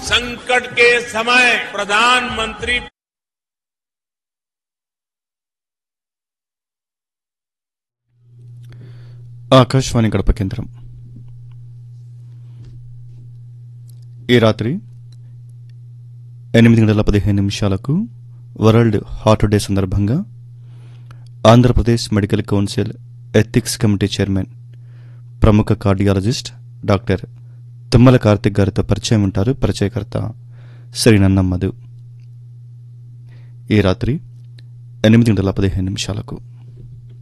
संकट के समय प्रधानमंत्री ఆకాశవాణి గడప కేంద్రం ఈ రాత్రి ఎనిమిది గంటల పదిహేను నిమిషాలకు వరల్డ్ హార్ట్ డే సందర్భంగా Andhra Pradesh medical council ethics committee chairman ప్రముఖ కార్డియాలజిస్ట్ డాక్టర్ తుమ్మల కార్తిక్ గారితో పరిచయం ఉంటారు పరిచయకర్త శ్రీ నన్నం మధు ఈ రాత్రి ఎనిమిది గంటల పదిహేను నిమిషాలకు